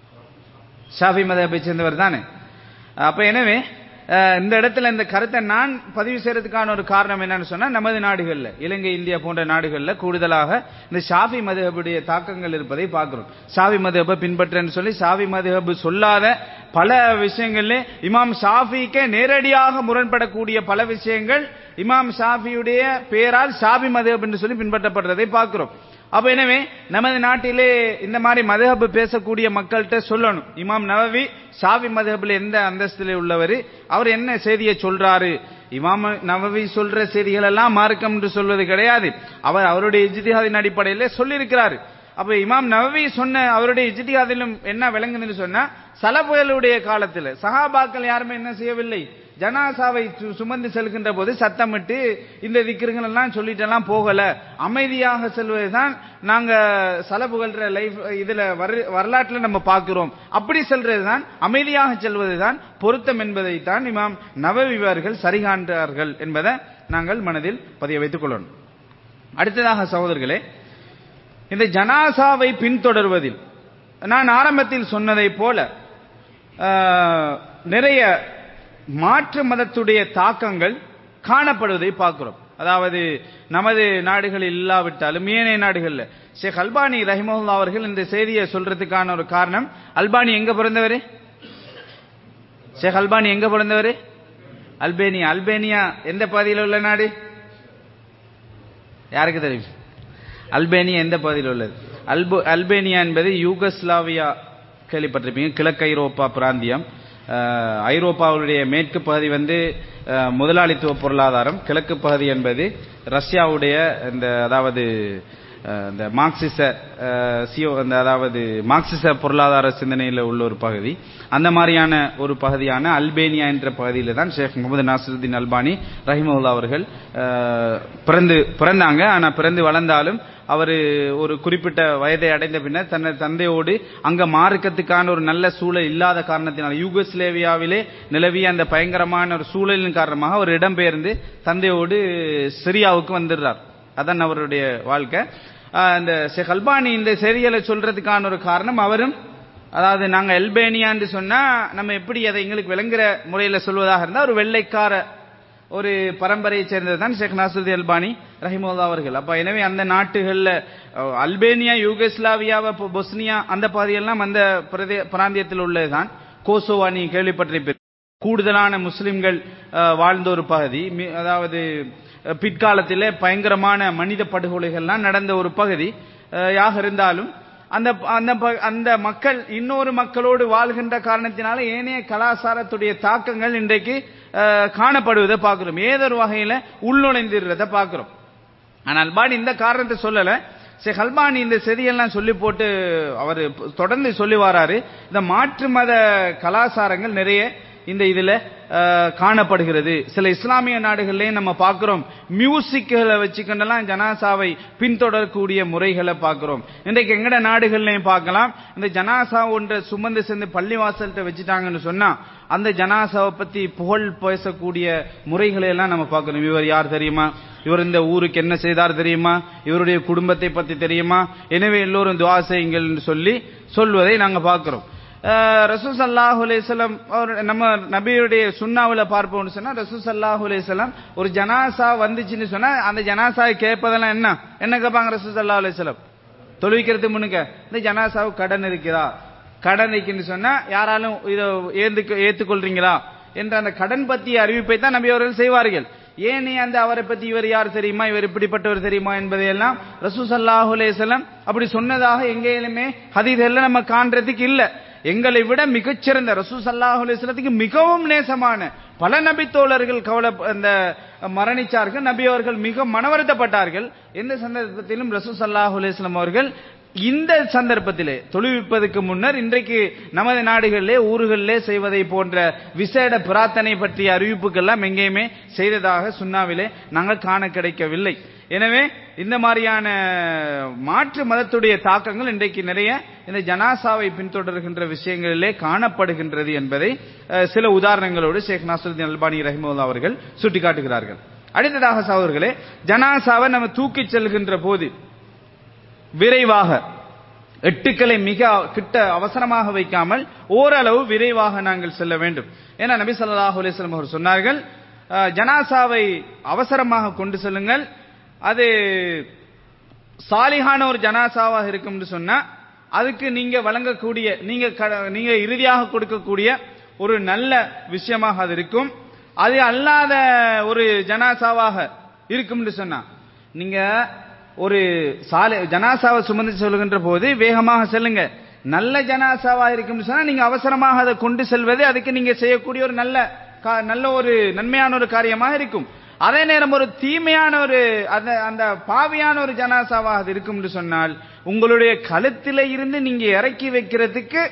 ஷாஃபி மதஹபை சேர்ந்தவர் தானே அப்ப எனவே அஹ், இந்த இடத்துல இந்த கருத்தை நான் பதிவு செய்யறதுக்கான ஒரு காரணம் என்னன்னு சொன்னா நமது நாடுகள்ல இலங்கை இந்தியா போன்ற நாடுகள்ல கூடுதலாக இந்த ஷாஃபி மதுஹபுடைய தாக்கங்கள் இருப்பதை பார்க்கிறோம் ஷாஃபி மதுஹபை பின்பற்றன்னு சொல்லி ஷாஃபி மதுஹபு சொல்லாத பல விஷயங்கள்ல இமாம் ஷாஃபிக்கு நேரடியாக முரண்படக்கூடிய பல விஷயங்கள் இமாம் ஷாஃபியுடைய பேரால் ஷாஃபி மதுஹப் என்று சொல்லி பின்பற்றப்படுறதை பார்க்கிறோம் அப்ப எனவே நமது நாட்டிலே இந்த மாதிரி மதுஹப் பேசக்கூடிய மக்கள்கிட்ட சொல்லணும் இமாம் நவவி ஷாஃபி மதுஹப்ல எந்த அந்தஸ்திலே உள்ளவர் அவர் என்ன செய்தியை சொல்றாரு இமாம் நவவி சொல்ற செய்திகள் எல்லாம் மார்க்கம் என்று சொல்வது கிடையாது அவர் அவருடைய இஜ்திஹாதின் அடிப்படையிலே சொல்லியிருக்கிறாரு அப்ப இமாம் நவவி சொன்ன அவருடைய இஜ்திஹாதிலும் என்ன விளங்குதுன்னு சொன்னா சலபுகளுடைய காலத்துல சஹாபாக்கள் யாருமே என்ன செய்யவில்லை ஜனாசாவை சு- சுமந்து செல்கின்ற போது சத்தமிட்டு இந்த திக்கிர்கள் எல்லாம் சொல்லிட்டெல்லாம் போகல அமைதியாக செல்வதுதான் நாங்க சலபுகள்ற லைஃப் இதுல வர- வரலாற்றுல நம்ம பார்க்கிறோம் அப்படி செல்றதுதான் அமைதியாக செல்வதுதான் பொருத்தம் என்பதைத்தான் இமாம் நவவிவர்கள் சரிகாண்றார்கள் என்பதை நாங்கள் மனதில் பதிய வைத்துக் கொள்ளணும் அடுத்ததாக சகோதரர்களே இந்த ஜனாசாவை பின்தொடர்வதில் நான் ஆரம்பத்தில் சொன்னதைப் போல ஆஹ், நிறைய மாற்று மதத்துடைய தாக்கங்கள் காணப்படுவதை பார்க்கிறோம் அதாவது நமது நாடுகளில் இல்லாவிட்டாலும் ஏனைய நாடுகள்ல ஷேக் அல்பானி ரஹிமஹுல்லா அவர்கள் இந்த செய்தியை சொல்றதுக்கான ஒரு காரணம் அல்பானி எங்க பிறந்தவர் ஷேக் அல்பானி எங்க பிறந்தவர் அல்பேனியா அல்பேனியா எந்த பகுதியில் உள்ள நாடு யாருக்கு தெரியும் அல்பேனியா எந்த பகுதியில் உள்ளது அல்பு அல்பேனியா என்பது யூகஸ்லாவியா கேள்விப்பட்டிருப்பீங்க கிழக்கு ஐரோப்பா பிராந்தியம் அஹ், ஐரோப்பாவுடைய மேற்கு பகுதி வந்து அஹ், முதலாளித்துவ பொருளாதாரம் கிழக்கு பகுதி என்பது ரஷ்யாவுடைய இந்த அதாவது அஹ், இந்த மார்க்சிச அஹ், சியோ அந்த அதாவது மார்க்சிச பொருளாதார சிந்தனையில் உள்ள ஒரு பகுதி அந்த மாதிரியான ஒரு பகுதியான அல்பேனியா என்ற பகுதியில் தான் ஷேக் முகமது நாசருத்தீன் அல்பானி ரஹிமவுல்லா அவர்கள் அஹ், பிறந்து பிறந்தாங்க ஆனா பிறந்து வளர்ந்தாலும் அவர் ஒரு குறிப்பிட்ட வயதை அடைந்த பின்னர் தனது தந்தையோடு அங்க மார்க்கத்துக்கான ஒரு நல்ல சூழல் இல்லாத காரணத்தினால் யூகஸ்லேவியாவிலே நிலவிய அந்த பயங்கரமான ஒரு சூழலின் காரணமாக அவர் இடம்பெயர்ந்து தந்தையோடு சிரியாவுக்கு வந்துடுறார் அதான் அவருடைய வாழ்க்கை ஆஹ் இந்த ஷேக் அல்பானி இந்த செய்திகளை சொல்றதுக்கான ஒரு காரணம் அவரும் அதாவது நாங்க எல்பேனியான்னு சொன்னா நம்ம எப்படி அதை எங்களுக்கு விளங்குற முறையில சொல்வதாக இருந்தா ஒரு வெள்ளைக்கார ஒரு பரம்பரையை சேர்ந்தது தான் ஷேக் நாசுதி அல்பானி ரஹிமுல்லா அவர்கள் அப்ப எனவே அந்த நாட்டுகள்ல அஹ், அல்பேனியா யூகஸ்லாவியாவை இப்போ பொஸ்னியா அந்த பகுதியெல்லாம் அந்த பிரதே- பிராந்தியத்தில் உள்ளதுதான் கோசோவா நீ கேள்விப்பட்டிருப்பீர்கள் கூடுதலான முஸ்லிம்கள் அஹ், வாழ்ந்த ஒரு பகுதி மி- அதாவது அஹ், பிற்காலத்திலே பயங்கரமான மனித படுகொலைகள்லாம் நடந்த ஒரு பகுதி அஹ், யாக இருந்தாலும் அந்த அந்த ப- அந்த மக்கள் இன்னொரு மக்களோடு வாழ்கின்ற காரணத்தினால ஏனைய கலாச்சாரத்துடைய தாக்கங்கள் இன்றைக்கு அஹ், காணப்படுவதை பார்க்கிறோம் ஏதொரு வகையில உள்நுழைந்துறத பார்க்கிறோம் ஆனால் அல்பானி இந்த காரணத்தை சொல்லல ஷேக் அல்பானி இந்த செதியெல்லாம் சொல்லி போட்டு அவர் தொடர்ந்து சொல்லி வராரு இந்த மாற்று மத கலாச்சாரங்கள் நிறைய இந்த இதுல அஹ், காணப்படுகிறது சில இஸ்லாமிய நாடுகள்லயும் நம்ம பார்க்கிறோம் மியூசிக்களை வச்சுக்கொண்டெல்லாம் ஜனாசாவை பின்தொடரக்கூடிய முறைகளை பார்க்கிறோம் இன்றைக்கு எங்கட நாடுகள்லயும் பார்க்கலாம் இந்த ஜனாசா ஒன்றை சுமந்து சேர்ந்து பள்ளிவாசல்கிட்ட வச்சுட்டாங்கன்னு சொன்னா அந்த ஜனாசாவை பத்தி புகழ் பேசக்கூடிய முறைகளை எல்லாம் நம்ம பார்க்கணும் இவர் யார் தெரியுமா இவர் இந்த ஊருக்கு என்ன செய்தார் தெரியுமா இவருடைய குடும்பத்தை பத்தி தெரியுமா எனவே எல்லோரும் துவா செய்யுங்கள் என்று சொல்லி சொல்வதை நாங்க பார்க்கிறோம் ரசூல் சல்லாஹூ அலையம் அவர் நம்ம நபியுடைய சுண்ணாவுல பார்ப்போம்னு சொன்னா ரசூல் சல்லாஹூ அலையம் ஒரு ஜனாசா வந்துச்சுன்னு சொன்னா அந்த ஜனாசாவை கேட்பதெல்லாம் என்ன என்ன கேட்பாங்க ரசூல் சல்லா அலையம் தொழுவிக்கிறதுக்கு முன்னுக்க இந்த ஜனாசாவுக்கு கடன் இருக்குதா கடன் இருக்குன்னு சொன்னா யாராலும் இதை ஏந்துக்க ஏத்துக்கொள்றீங்களா என்ற அந்த கடன் பற்றிய அறிவிப்பை தான் நபி அவர்கள் செய்வார்கள் ஏனே அந்த அவரை பத்தி இவர் யார் தெரியுமா இவர் இப்படிப்பட்டவர் தெரியுமா என்பதையெல்லாம் ரசூ சல்லாஹூ அலைஹிஸ்ஸலாம் அப்படி சொன்னதாக எங்கேயுமே ஹதீஸ்ல நம்ம காண்றதுக்கு இல்ல எங்களை விட மிகச்சிறந்த ரசூ சல்லாஹூ அலைஹிஸ்ஸலத்துக்கு மிகவும் நேசமான பல நபி தோழர்கள் கவலை அந்த மரணிச்சார்கள் நபி அவர்கள் மிக மனவருத்தப்பட்டார்கள் எந்த சந்தர்ப்பத்திலும் ரசூ சல்லாஹூ அலைஹிஸ்ஸலாம் அவர்கள் இந்த சந்தர்ப்பத்திலே தொழுவிப்பதற்கு முன்னர் இன்றைக்கு நமது நாடுகளிலே ஊர்களிலே செய்வதை போன்ற விசேட பிரார்த்தனை பற்றிய அறிவிப்புகள்லாம் எங்கேயுமே செய்ததாக சுண்ணாவிலே நாங்கள் காண கிடைக்கவில்லை எனவே இந்த மாதிரியான மாற்று மதத்துடைய தாக்கங்கள் இன்றைக்கு நிறைய இந்த ஜனாசாவை பின்தொடர்கின்ற விஷயங்களிலே காணப்படுகின்றது என்பதை அஹ், சில உதாரணங்களோடு ஷேக் நாசருதீன் அல்பானி ரஹிமுல்லா அவர்கள் சுட்டிக்காட்டுகிறார்கள் அடுத்ததாக சகோதரர்களே ஜனாசாவை நம்ம தூக்கிச் செல்கின்ற போது விரைவாக எட்டுக்களை மிக கிட்ட அவசரமாக வைக்காமல் ஓரளவு விரைவாக நாங்கள் செல்ல வேண்டும் ஏன்னா நபி ஸல்லல்லாஹு அலைஹி வஸல்லம் அவர்கள் சொன்னார்கள் அஹ், ஜனாசாவை அவசரமாக கொண்டு செல்லுங்கள் அது சாலிஹான ஒரு ஜனாசாவாக இருக்கும்னு சொன்னா அதுக்கு நீங்க வழங்கக்கூடிய நீங்க க- நீங்க இறுதியாக கொடுக்கக்கூடிய ஒரு நல்ல விஷயமாக அது இருக்கும் அது அல்லாத ஒரு ஜனாசாவாக இருக்கும்னு சொன்னா நீங்க ஒரு சாலை ஜனாசாவை சுமந்து சொல்லுகின்ற போது வேகமாக செல்லுங்க நல்ல ஜனாசாவா இருக்கும்னு சொன்னா நீங்க அவசரமாக அதை கொண்டு செல்வது அதுக்கு நீங்க செய்யக்கூடிய ஒரு நல்ல கா- நல்ல ஒரு நன்மையான ஒரு காரியமாக இருக்கும் அதே நேரம் ஒரு தீமையான ஒரு அந்த அந்த பாவியான ஒரு ஜனாசாவாக அது இருக்கும் என்று சொன்னால் உங்களுடைய கழுத்தில இருந்து நீங்க இறக்கி வைக்கிறதுக்கு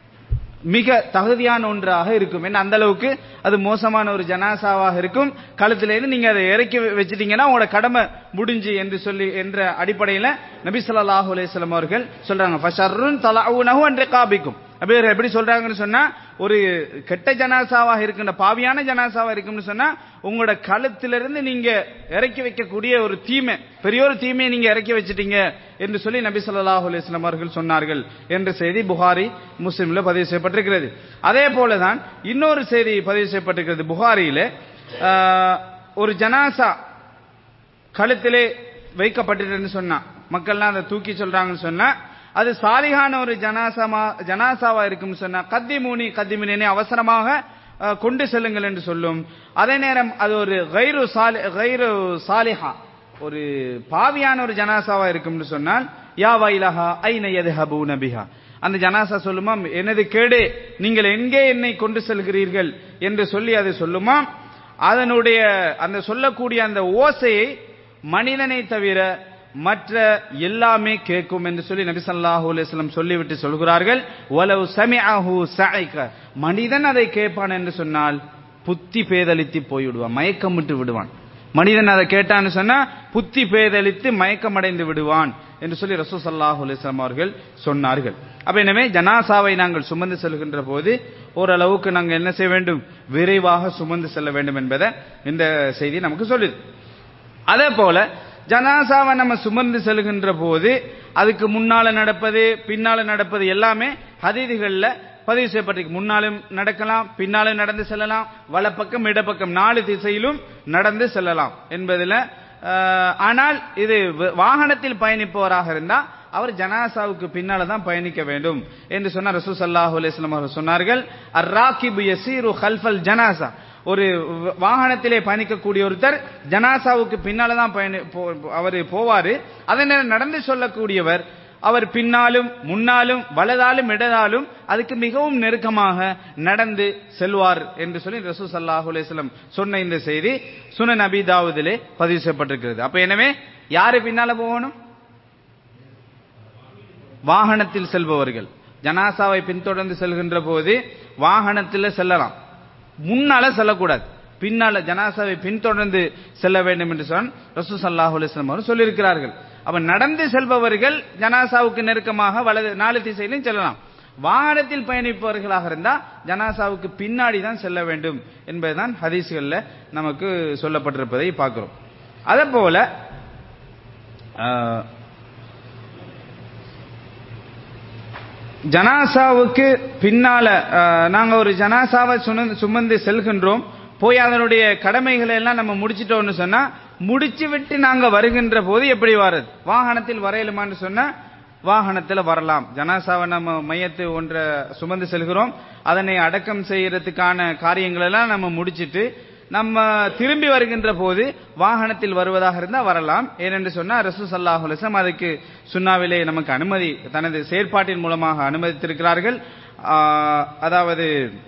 மிக தகுதியான ஒன்றாக இருக்கும் ஏன்னா அந்த அளவுக்கு அது மோசமான ஒரு ஜனாசாவாக இருக்கும் கழுத்துல இருந்து நீங்க அதை இறக்கி வ- வச்சிட்டீங்கன்னா உங்களோட கடமை முடிஞ்சு என்று சொல்லி என்ற அடிப்படையில நபி ஸல்லல்லாஹு அலைஹி வஸல்லம் அவர்கள் சொல்றாங்க ஃபஷர்ருன் தலவுனஹு அன் ரிகாபிக்கும் அப்படி எப்படி சொல்றாங்கன்னு சொன்னா ஒரு கெட்ட ஜனாசாவாக இருக்கின்ற பாவியான ஜனாசாவா இருக்கும்னு சொன்னா உங்களோட கழுத்திலிருந்து நீங்க இறக்கி வைக்கக்கூடிய ஒரு தீமை பெரிய ஒரு தீமையை நீங்க இறக்கி வச்சிட்டீங்க என்று சொல்லி நபி ஸல்லல்லாஹு அலைஹி வஸல்லம் அவர்கள் சொன்னார்கள் என்ற செய்தி புகாரி முஸ்லிம்ல பதிவு செய்யப்பட்டிருக்கிறது அதே போலதான் இன்னொரு செய்தி பதிவு செய்யப்பட்டிருக்கிறது புகாரியில ஆஹ், ஒரு ஜனாசா கழுத்திலே வைக்கப்பட்டிருன்னு சொன்னா மக்கள்லாம் அதை தூக்கி சொல்றாங்கன்னு சொன்னா அது சாலிகான ஒரு ஜனாசமா ஜனாசாவா இருக்கும்னு சொன்னா கத்தி மூனி கத்தி மூனி அவசரமாக அஹ், கொண்டு செல்லுங்கள் என்று சொல்லும் அதே நேரம் அது ஒரு கைரு சாலி கைரு சாலிஹா ஒரு பாவியான ஒரு ஜனாசாவா இருக்கும்னு சொன்னால் யா வைலஹா ஐன யத்ஹபு நபிஹா அந்த ஜனாசா சொல்லுமா எனது கேடு நீங்கள் எங்கே என்னை கொண்டு செல்கிறீர்கள் என்று சொல்லி அது சொல்லுமா அதனுடைய அந்த சொல்லக்கூடிய அந்த ஓசையை மனிதனை தவிர மற்ற எல்லாமே கேட்கும் என்று சொல்லி நபி ஸல்லல்லாஹு அலைஹி வஸல்லம் சொல்லிவிட்டு சொல்கிறார்கள் வலவு சமிஅஹு சஐக மனிதன் அதை கேட்பான் என்று சொன்னால் புத்தி பேதலித்து போய்விடுவான் மயக்கமிட்டு விடுவான் மனிதன் அதை கேட்டான்னு சொன்னா புத்தி பேதலித்து மயக்கமடைந்து விடுவான் என்று சொல்லி ரசூல் ஸல்லல்லாஹு அலைஹி வஸல்லம் அவர்கள் சொன்னார்கள் அப்ப எனவே ஜனாசாவை நாங்கள் சுமந்து செல்கின்ற போது ஓரளவுக்கு நாங்கள் என்ன செய்ய வேண்டும் விரைவாக சுமந்து செல்ல வேண்டும் என்பதை இந்த செய்தி நமக்கு சொல்லுது அதே போல ஜனாசாவை நம்ம சுமந்து செல்கின்ற போது அதுக்கு முன்னால நடப்பது பின்னால நடப்பது எல்லாமே ஹதீதுகள்ல பதிவு செய்யப்பட்டிருக்கு முன்னாலும் நடக்கலாம் பின்னாலும் நடந்து செல்லலாம் வலப்பக்கம் இடப்பக்கம் நாலு திசையிலும் நடந்து செல்லலாம் என்பதுல அஹ், ஆனால் இது வ- வாகனத்தில் பயணிப்பவராக இருந்தா அவர் ஜனாசாவுக்கு பின்னால தான் பயணிக்க வேண்டும் என்று சொன்ன ரசூ சல்லாஹூ அலைஹிஸ்ஸலாம் அவர்கள் சொன்னார்கள் அர்ராகிபு யசீரு ஹல்ஃபல் ஜனாசா ஒரு வ- வாகனத்திலே பயணிக்கக்கூடிய ஒருத்தர் ஜனாசாவுக்கு பின்னால தான் பயணி அவர் போவாரு அதே நேரம் நடந்து சொல்லக்கூடியவர் அவர் பின்னாலும் முன்னாலும் வலதாலும் இடதாலும் அதுக்கு மிகவும் நெருக்கமாக நடந்து செல்வார் என்று சொல்லி ரசூ சல்லாஹூ அலைஹிஸ்ஸலாம் சொன்ன இந்த செய்தி சுனன் அபி தாவூதிலே பதிவு செய்யப்பட்டிருக்கிறது அப்ப எனவே யாரு பின்னால போகணும் வாகனத்தில் செல்பவர்கள் ஜனாசாவை பின்தொடர்ந்து செல்கின்ற போது வாகனத்தில் செல்லலாம் முன்னால செல்லக்கூடாது பின்னால ஜனாசாவை பின்தொடர்ந்து செல்ல வேண்டும் என்று சொன்ன ரசூ சல்லாஹூ அலிஸ்லாம் அவர்கள் சொல்லியிருக்கிறார்கள் அப்ப நடந்து செல்பவர்கள் ஜனாசாவுக்கு நெருக்கமாக வலது நாலு திசையிலும் செல்லலாம் வாகனத்தில் பயணிப்பவர்களாக இருந்தா ஜனாசாவுக்கு பின்னாடி தான் செல்ல வேண்டும் என்பதுதான் ஹதீஸ்கள்ல நமக்கு சொல்லப்பட்டிருப்பதை பார்க்கிறோம் அதே போல ஆஹ், ஜனாசாவுக்கு பின்னால அஹ், நாங்க ஒரு ஜனாசாவை சுமந்து சுமந்து செல்கின்றோம் போய் அதனுடைய கடமைகளை எல்லாம் நம்ம முடிச்சிட்டோம்னு சொன்னா முடிச்சு விட்டு நாங்க வருகின்ற போது எப்படி வர்றது வாகனத்தில் வரையலுமான்னு சொன்னா வாகனத்துல வரலாம் ஜனாசாவை நம்ம மையத்து ஒன்றை சுமந்து செல்கிறோம் அதனை அடக்கம் செய்யறதுக்கான காரியங்கள் எல்லாம் நம்ம முடிச்சிட்டு நம்ம திரும்பி வருகின்ற போது வாகனத்தில் வருவதாக இருந்தால் வரலாம் ஏனென்று சொன்னால் ரசூ சல்லாஹ் அலிஸ்லாம் அதுக்கு சுன்னாவிலே நமக்கு அனுமதி தனது செயற்பாட்டின் மூலமாக அனுமதித்திருக்கிறார்கள் ஆஹ், அதாவது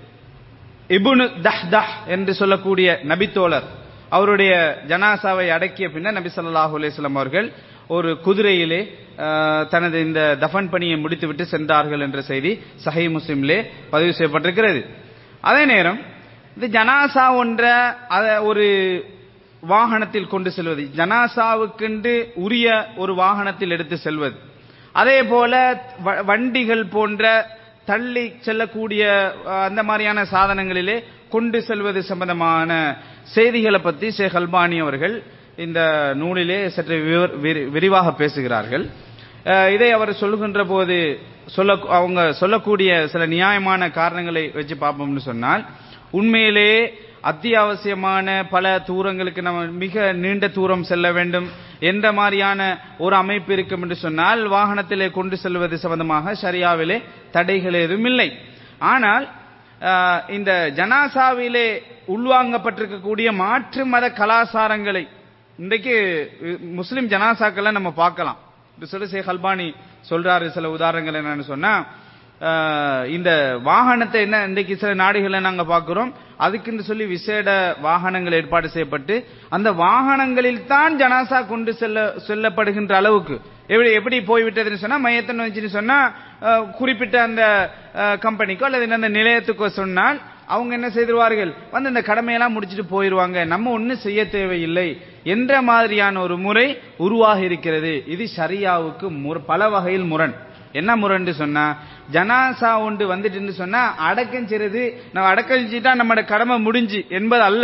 இபுனு தஹ் தஹ் என்று சொல்லக்கூடிய நபித்தோழர் அவருடைய ஜனாசாவை அடக்கிய பின்னர் நபி ஸல்லல்லாஹு அலைஹி வஸல்லம் அவர்கள் ஒரு குதிரையிலே ஆஹ், தனது இந்த தஃபன் பணியை முடித்துவிட்டு சென்றார்கள் என்ற செய்தி சஹீ முஸ்லிம்லே பதிவு செய்யப்பட்டிருக்கிறது அதே நேரம் இந்த ஜனாசா ஒன்ற அத ஒரு வாகனத்தில் கொண்டு செல்வது ஜனாசாவுக்கென்று உரிய ஒரு வாகனத்தில் எடுத்து செல்வது அதே போல வ- வண்டிகள் போன்ற தள்ளி செல்லக்கூடிய அஹ், அந்த மாதிரியான சாதனங்களிலே கொண்டு செல்வது சம்பந்தமான செய்திகளை பற்றி ஷேக் அல்பானி அவர்கள் இந்த நூலிலே சற்று விவர்- விரி- விரிவாக பேசுகிறார்கள் அஹ், இதை அவர் சொல்லுகின்ற போது சொல்ல அவங்க சொல்லக்கூடிய சில நியாயமான காரணங்களை வச்சு பார்ப்போம்னு சொன்னால் உண்மையிலே அத்தியாவசியமான பல தூரங்களுக்கு நம்ம மிக நீண்ட தூரம் செல்ல வேண்டும் என்ற மாதிரியான ஒரு அமைப்பு இருக்கும் என்று சொன்னால் வாகனத்திலே கொண்டு செல்வது சம்பந்தமாக ஷரியாவிலே தடைகள் எதுவும் இல்லை ஆனால் ஆஹ், இந்த ஜனாசாவிலே உள்வாங்கப்பட்டிருக்கக்கூடிய மாற்று மத கலாச்சாரங்களை இன்றைக்கு அஹ், முஸ்லிம் ஜனாசாக்களை நம்ம பார்க்கலாம் இது சொல்லி ஷேக் அல்பானி சொல்றாரு சில உதாரணங்கள் என்னன்னு சொன்னா ஆஹ், இந்த வாகனத்தை என்ன இன்றைக்கு சில நாடுகளில் நாங்க பார்க்கிறோம் அதுக்குன்னு சொல்லி விசேட வாகனங்கள் ஏற்பாடு செய்யப்பட்டு அந்த வாகனங்களில் தான் ஜனாசா கொண்டு செல்ல செல்லப்படுகின்ற அளவுக்கு எப்படி எப்படி போய்விட்டதுன்னு சொன்னா மையத்தன் வச்சுன்னு சொன்னா ஆஹ், குறிப்பிட்ட அந்த ஆஹ், கம்பெனிக்கோ அல்லது அந்த நிலையத்துக்கோ சொன்னால் அவங்க என்ன செய்திருவார்கள் வந்து இந்த கடமையெல்லாம் முடிச்சிட்டு போயிடுவாங்க நம்ம ஒன்றும் செய்ய தேவையில்லை என்ற மாதிரியான ஒரு முறை உருவாகி இருக்கிறது இது ஷரியாவுக்கு முர- பல வகையில் முரண் என்ன முரண்டு சொன்னா ஜனாசா ஒன்று வந்துட்டுன்னு சொன்னா அடக்கம் செய்யறது நம்ம அடக்கம் செஞ்சுட்டா நம்மளோட கடமை முடிஞ்சு என்பது அல்ல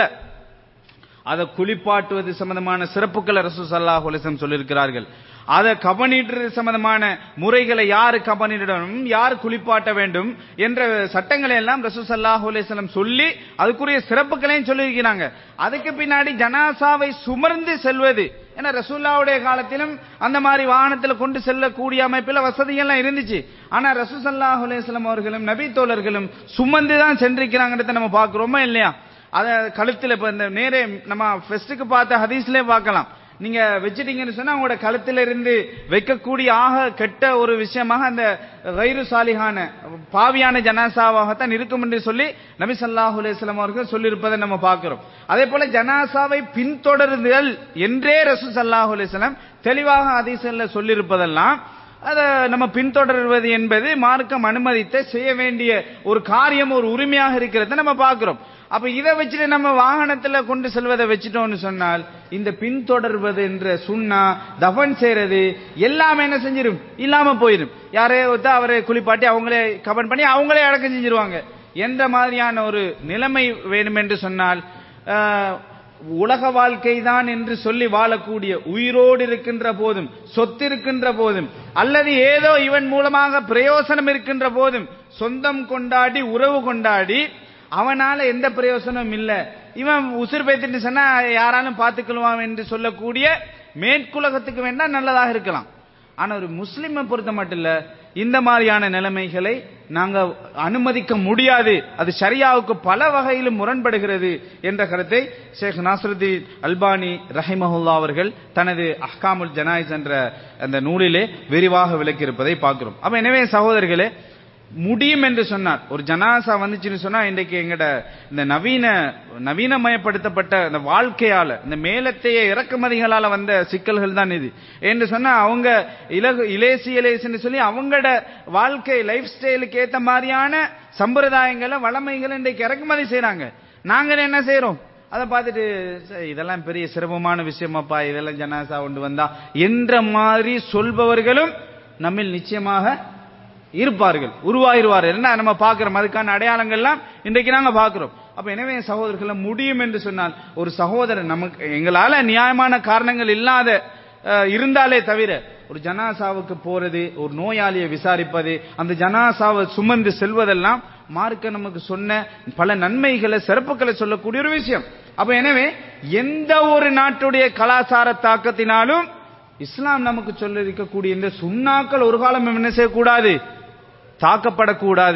அதை குளிப்பாட்டுவது சம்பந்தமான சிறப்புகளை ரசூ சல்லாஹ் அலிசம் சொல்லியிருக்கிறார்கள் அதை கபனிடுறது சம்பந்தமான முறைகளை யாரு கபனிடணும் யார் குளிப்பாட்ட வேண்டும் என்ற சட்டங்களை எல்லாம் ரசூ சல்லாஹ் அலிஸ்லம் சொல்லி அதுக்குரிய சிறப்புகளையும் சொல்லியிருக்கிறாங்க அதுக்கு பின்னாடி ஜனாசாவை சுமர்ந்து செல்வது ஏன்னா ரசூல்லாவுடைய காலத்திலும் அந்த மாதிரி வாகனத்தில் கொண்டு செல்லக்கூடிய அமைப்பில் வசதிகள்லாம் இருந்துச்சு ஆனா ரசூ சல்லாஹ் அலிஸ்லாம் அவர்களும் நபி தோழர்களும் சுமந்து தான் சென்றிருக்கிறாங்கிறத நம்ம பார்க்கிறோமா இல்லையா அத கழுத்துல இப்ப இந்த நேரே நம்ம ஃபெஸ்ட்டுக்கு பார்த்த ஹதீஸ்லயே பார்க்கலாம் நீங்க வச்சிட்டீங்கன்னு சொன்னா உங்களோட கழுத்துல இருந்து வைக்கக்கூடிய ஆக கெட்ட ஒரு விஷயமாக அந்த கைரு சாலிகான பாவியான ஜனாசாவாகத்தான் இருக்கும் என்று சொல்லி நபி ஸல்லல்லாஹு அலைஹி வஸல்லம் அவர்கள் சொல்லியிருப்பதை நம்ம பார்க்கிறோம் அதே போல ஜனாசாவை பின்தொடருதல் என்றே ரசூ ஸல்லல்லாஹு அலைஹி வஸல்லம் தெளிவாக ஹதீஸ்ல சொல்லியிருப்பதெல்லாம் அதை நம்ம பின்தொடர்வது என்பது மார்க்கம் அனுமதித்த செய்ய வேண்டிய ஒரு காரியம் ஒரு உரிமையாக இருக்கிறத நம்ம பார்க்கிறோம் அப்ப இதை வச்சுட்டு நம்ம வாகனத்துல கொண்டு செல்வதை வச்சுட்டோம்னு சொன்னால் இந்த பின்தொடர்வது என்ற சுண்ணா தஃபன் செய்யறது எல்லாமே என்ன செஞ்சிடும் இல்லாம போயிடும் யாரே ஒருத்தா அவரை குளிப்பாட்டி அவங்களே கபன் பண்ணி அவங்களே அடக்கம் செஞ்சிருவாங்க என்ற மாதிரியான ஒரு நிலைமை வேணும் என்று சொன்னால் ஆஹ், உலக வாழ்க்கை தான் என்று சொல்லி வாழக்கூடிய உயிரோடு இருக்கின்ற போதும் சொத்து இருக்கின்ற போதும் அல்லது ஏதோ இவன் மூலமாக பிரயோசனம் இருக்கின்ற போதும் சொந்தம் கொண்டாடி உறவு கொண்டாடி அவனால எந்த பிரயோசனமும் இல்ல இவன் உசுர் பேத்துட்டு சொன்னா யாராலும் பார்த்துக்கொள்வான் என்று சொல்லக்கூடிய மேற்குலகத்துக்கு வேண்டா நல்லதாக இருக்கலாம் ஆனா ஒரு முஸ்லிமை பொறுத்த மட்டும் இல்ல இந்த மாதிரியான நிலைமைகளை நாங்க அனுமதிக்க முடியாது அது ஷரியாவுக்கு பல வகையிலும் முரண்படுகிறது என்ற கருத்தை ஷேக் நாசருதீன் அல்பானி ரஹிமஹுல்லா அவர்கள் தனது அஹ்காமுல் ஜனாயிஸ் என்ற அந்த நூலிலே விரிவாக விளக்கியிருப்பதை பார்க்கிறோம் அப்ப எனவே சகோதரர்களே முடியும் என்று சொன்னார் ஒரு ஜனாசா வந்துச்சுன்னு சொன்னா இன்றைக்கு எங்கட இந்த நவீன நவீனமயப்படுத்தப்பட்ட இந்த வாழ்க்கையால இந்த மேலத்தைய இறக்குமதிகளால வந்த சிக்கல்கள் தான் இது என்று சொன்னா அவங்க இலகு இலேசி இலேசின்னு சொல்லி அவங்களோட வாழ்க்கை லைஃப் ஸ்டைலுக்கு ஏத்த மாதிரியான சம்பிரதாயங்களை வளமைகளை இன்றைக்கு இறக்குமதி செய்றாங்க நாங்க என்ன செய்றோம் அதை பார்த்துட்டு "சரி, இதெல்லாம் பெரிய சிரமமான விஷயமாப்பா இதெல்லாம் ஜனாசா கொண்டு வந்தா என்ற மாதிரி சொல்பவர்களும் நம்மில் நிச்சயமாக இருப்பார்கள் உருவாயிருவார்கள் என்ன நம்ம பார்க்கிறோம் அதுக்கான அடையாளங்கள்லாம் இன்றைக்கு நாங்க பார்க்கிறோம் அப்ப எனவே சகோதரர்கள் முடியும் என்று சொன்னால் ஒரு சகோதரன் நமக்கு எங்களால நியாயமான காரணங்கள் இல்லாத அஹ், இருந்தாலே தவிர ஒரு ஜனாசாவுக்கு போறது ஒரு நோயாளியை விசாரிப்பது அந்த ஜனாசாவை சுமந்து செல்வதெல்லாம் மார்க்க நமக்கு சொன்ன பல நன்மைகளை சிறப்புகளை சொல்லக்கூடிய ஒரு விஷயம் அப்ப எனவே எந்த ஒரு நாட்டுடைய கலாச்சார தாக்கத்தினாலும் இஸ்லாம் நமக்கு சொல்ல இருக்கக்கூடிய இந்த சுண்ணாக்கள் ஒரு காலம் என்ன செய்யக்கூடாது தாக்கப்படக்கூடாது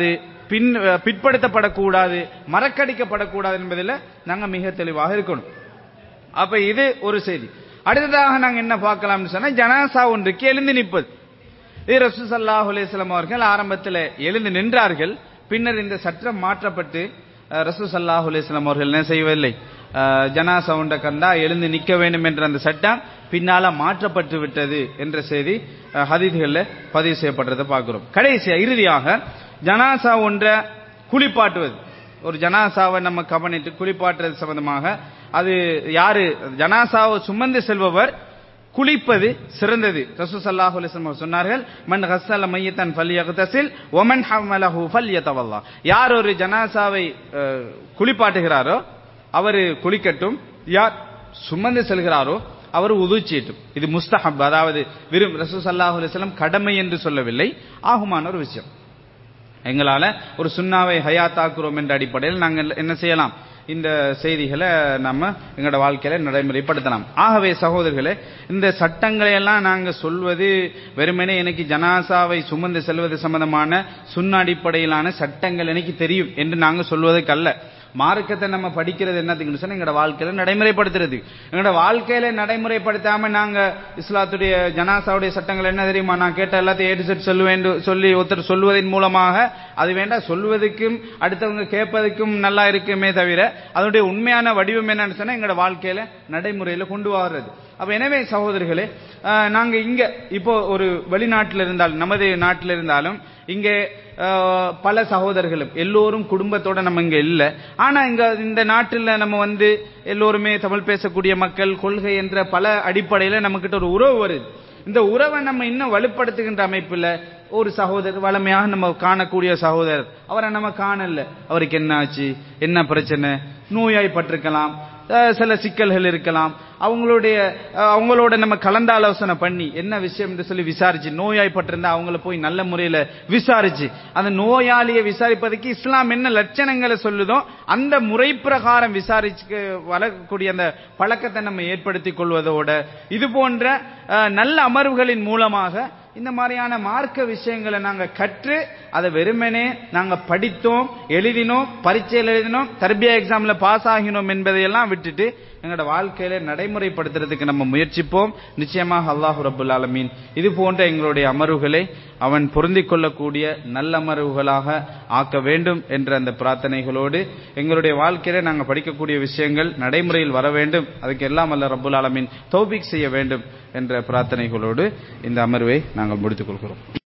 பின் அஹ், பிற்படுத்தப்படக்கூடாது மறக்கடிக்கப்படக்கூடாது என்பதில் நாங்க மிக தெளிவாக இருக்கணும் அப்ப இது ஒரு செய்தி அடுத்ததாக நாங்க என்ன பார்க்கலாம்னு சொன்னா ஜனாசா ஒன்றுக்கு எழுந்து நிற்பது இது ரசூ சல்லாஹ் அலையம் அவர்கள் ஆரம்பத்தில் எழுந்து நின்றார்கள் பின்னர் இந்த சட்டம் மாற்றப்பட்டு அஹ், ரசூ சல்லாஹ் அலையம் அவர்கள் என்ன செய்வதில்லை அஹ், ஜனாசா ஒன்றை கண்டா எழுந்து நிற்க வேண்டும் என்ற அந்த சட்டம் பின்னால மாற்றப்பட்டு விட்டது என்ற செய்தி அஹ், ஹதீதுகள்ல பதிவு செய்யப்படுறதை பார்க்கிறோம் கடைசியா இறுதியாக ஜனாசா ஒன்றை குளிப்பாட்டுவது ஒரு ஜனாசாவை நம்ம கவனித்து குளிப்பாட்டுறது சம்பந்தமாக அது யாரு ஜனாசாவை சுமந்து செல்பவர் குளிப்பது சிறந்தது ரசூ ஸல்லல்லாஹு அலைஹி வஸல்லம் சொன்னார்கள் மன் கஸ்ஸல மையத்தன் ஃபல்யக்தசில் வமன் ஹமலஹு ஃபல்யதவல்லா யார் ஒரு ஜனாசாவை அஹ், குளிப்பாட்டுகிறாரோ அவர் குளிக்கட்டும் யார் சுமந்து செல்கிறாரோ அவர் உதுச்சீட்டும் இது முஸ்தஹப் அதாவது விரும் ரசூ ஸல்லல்லாஹு அலைஹி வஸல்லம் கடமை என்று சொல்லவில்லை ஆகுமான ஒரு விஷயம் எங்களால ஒரு சுண்ணாவை ஹயாத்தாக்குறோம் என்ற அடிப்படையில் நாங்கள் என்ன செய்யலாம் இந்த செய்திகளை நம்ம எங்களோட வாழ்க்கையில நடைமுறைப்படுத்தலாம் ஆகவே சகோதரர்களே இந்த சட்டங்களை எல்லாம் நாங்க சொல்வது வெறுமனே எனக்கு ஜனாசாவை சுமந்து செல்வது சம்பந்தமான சுண்ண அடிப்படையிலான சட்டங்கள் எனக்கு தெரியும் என்று நாங்க சொல்வதற்கு அல்ல மார்க்கத்தை நம்ம படிக்கிறது என்னத்துக்குன்னு சொன்னா எங்களோட வாழ்க்கையில நடைமுறைப்படுத்துறது எங்களோட வாழ்க்கையில நடைமுறைப்படுத்தாம நாங்க இஸ்லாத்துடைய ஜனாசாவுடைய சட்டங்கள் என்ன தெரியுமா நான் கேட்ட எல்லாத்தையும் ஏடு செட் சொல்லுவேன் சொல்லி ஒருத்தர் சொல்வதன் மூலமாக அது வேண்டாம் சொல்வதற்கும் அடுத்தவங்க கேட்பதற்கும் நல்லா இருக்குமே தவிர அதனுடைய உண்மையான வடிவம் என்னன்னு சொன்னா எங்களோட வாழ்க்கையில நடைமுறையில கொண்டு வர்றது அப்ப எனவே சகோதரர்களே அஹ், நாங்க இங்க இப்போ ஒரு வெளிநாட்டில் இருந்தாலும் நமது நாட்டில் இருந்தாலும் இங்கே அஹ், பல சகோதரர்களும் எல்லோரும் குடும்பத்தோட நம்ம இங்க இல்ல ஆனா இங்க இந்த நாட்டில் நம்ம வந்து எல்லோருமே தமிழ் பேசக்கூடிய மக்கள் கொள்கை என்ற பல அடிப்படையில நம்ம கிட்ட ஒரு உறவு வருது இந்த உறவை நம்ம இன்னும் வலுப்படுத்துகின்ற அமைப்புல ஒரு சகோதரர் வளமையாக நம்ம காணக்கூடிய சகோதரர் அவரை நம்ம காணல அவருக்கு என்ன ஆச்சு என்ன பிரச்சனை நோயாய்ப்பட்டிருக்கலாம் அஹ் சில சிக்கல்கள் இருக்கலாம் அவங்களுடைய அஹ் அவங்களோட நம்ம கலந்தாலோசனை பண்ணி என்ன விஷயம் என்று சொல்லி விசாரிச்சு நோயாய்ப்பட்டிருந்தா அவங்கள போய் நல்ல முறையில விசாரிச்சு அந்த நோயாளியை விசாரிப்பதற்கு இஸ்லாம் என்ன லட்சணங்களை சொல்லுதோ அந்த முறை பிரகாரம் விசாரிச்சு வரக்கூடிய அந்த பழக்கத்தை நம்ம ஏற்படுத்திக் கொள்வதோட இது போன்ற அஹ், நல்ல அமர்வுகளின் மூலமாக இந்த மாதிரியான மார்க்க விஷயங்களை நாங்க கற்று அதை வெறுமனே நாங்க படித்தோம் எழுதினோம் பரீட்சையில் எழுதினோம் தர்பியா எக்ஸாம்ல பாஸ் ஆகினோம் என்பதையெல்லாம் விட்டுட்டு எங்களோட வாழ்க்கையில நடைமுறைப்படுத்துறதுக்கு நம்ம முயற்சிப்போம் நிச்சயமாக அல்லாஹு ரபுல் ஆலமீன் இது போன்ற எங்களுடைய அமர்வுகளை அவன் பொருந்திக் கொள்ளக்கூடிய நல்ல அமர்வுகளாக ஆக்க வேண்டும் என்ற அந்த பிரார்த்தனைகளோடு எங்களுடைய வாழ்க்கையில நாங்கள் படிக்கக்கூடிய விஷயங்கள் நடைமுறையில் வர வேண்டும் அதுக்கு எல்லாம் அல்ல ரபுல் ஆலமீன் தௌபிக் செய்ய வேண்டும் என்ற பிரார்த்தனைகளோடு இந்த அமர்வை நாங்கள் முடித்துக் கொள்கிறோம்